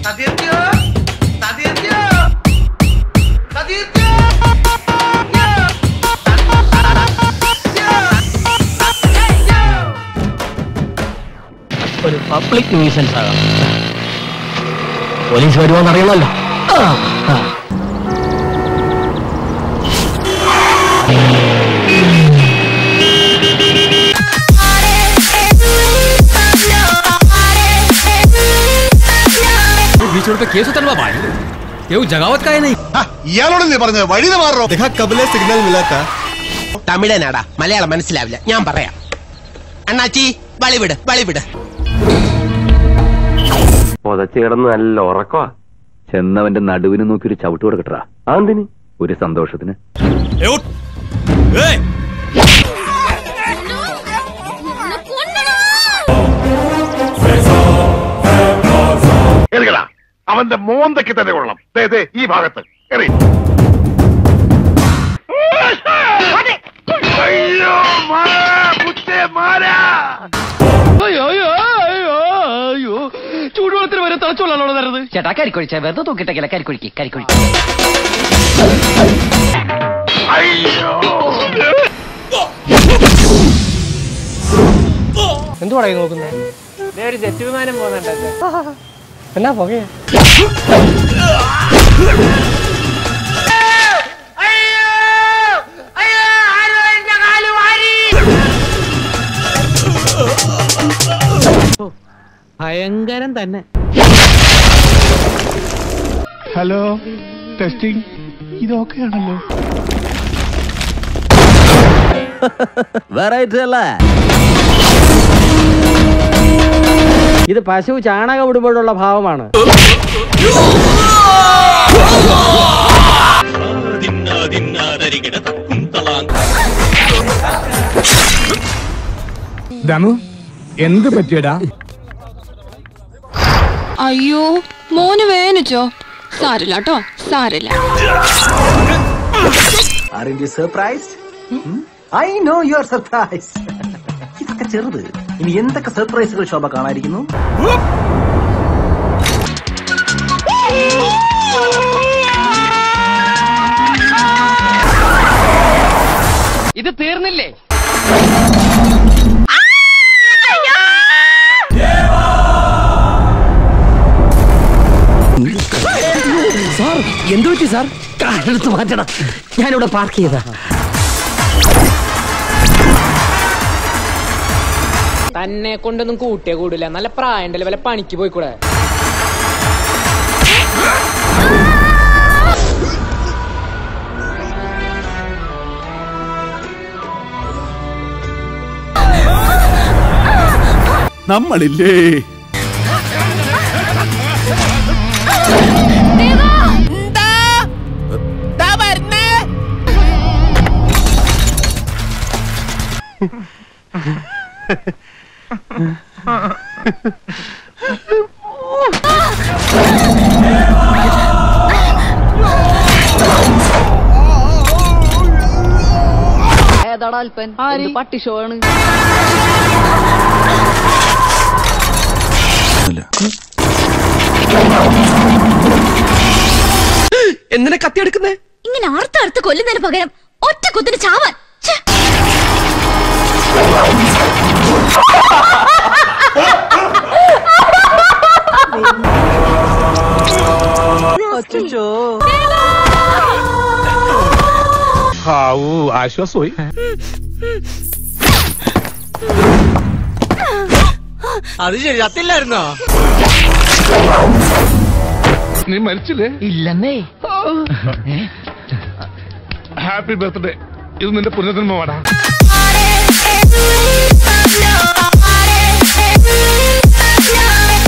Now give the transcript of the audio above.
സതീർത്യോ സതീർത്യോ സതീർത്യോ ഒരു പബ്ലിക് ന്യൂസൻസ് ആകാം പോലീസ് വരുമോന്ന് അറിയണമല്ലോ ആ, ആ. बीच रोड पे केस उतरवा भाई ये वो जगावत का है नहीं ഇയാളോടല്ലേ പറഞ്ഞത് വഴി മാറോ സിഗ്നൽ മിലാത്ത തമിഴനാടാ മലയാളം മനസ്സിലാവില്ല ഞാൻ പറയാം അണ്ണാച്ചി വളിവിട് വളിവിട് പുതച്ച് കിടന്ന് നല്ല ഉറക്കമാ ചെന്നവന്റെ നടുവിന് നോക്കി ഒരു ചവിട്ട് കൊടുക്കട്ടാ അതെന്തിന് ഒരു സന്തോഷത്തിന് അവന്റെ മോന്തയ്ക്ക് തന്നെ കൊള്ളണം ദേ, ദേ, ഈ ഭാഗത്ത് എറി അയ്യോ മാറാ, പുത്തേ, മാറാ. ചൂടുവെള്ളത്തിന് വരെ തിളച്ചുകൊള്ളാണോ തരുന്നത് ചേട്ടാ കരിക്കൊഴിച്ച വെറുതെ തൂക്കിട്ടേക്കല കരിക്കൊഴിക്ക് കരിക്കൊഴിക്ക് അയ്യോ എന്തുവാടാ ഈ നോക്കുന്നത് ഒരു ജെറ്റ് വിമാനം പോകുന്നുണ്ട് എന്നാ പുകയാ ഭയങ്കരം തന്നെ ഹലോ ടെസ്റ്റിംഗ് ഇതൊക്കെയാണല്ലോ ഇത് പശു ചാണകം ഇടുമ്പോഴുള്ള ഭാവമാണ് ദമു എന്ത് പറ്റിയടാ അയ്യോ മോന് വേനിച്ചോ സാരില്ല കേട്ടോ സാരില്ല surprise I know you are surprise ഇതൊക്കെ ചെറുത് ഇനി എന്തൊക്കെ സർപ്രൈസുകൾ ശോഭ കാണാതിരിക്കുന്നു ഇത് തീർന്നില്ലേ സാർ എന്തു പറ്റി സാർ കാലെടുത്ത് മാറ്റണം ഞാനിവിടെ പാർക്ക് ചെയ്ത തന്നെ കൊണ്ടൊന്നും കൂട്ടിയേ കൂടില്ല നല്ല പ്രായണ്ടല്ലേ വല്ല പണിക്ക് പോയിക്കൂടെ നമ്മളില്ലേ ഏതാടാ അല്പൻ പട്ടി ഷോ ആണ് എന്തിനാ കത്തിയെടുക്കുന്നേ ഇങ്ങനെ അറുത്ത് അറുത്ത് കൊല്ലുന്നതിന് പകരം ഒറ്റ കുത്തിന് ചാവാൻ ഛെ. ഹാവൂ ആശ്വാസമായി അത് ശരി ചത്തില്ലായിരുന്നോ നീ മരിച്ചില്ലേ ഇല്ലെന്നേ ഹാപ്പി ബർത്ത്ഡേ ഇത് നിന്റെ പുനർജന്മമാടാ ആരെ, ഏ,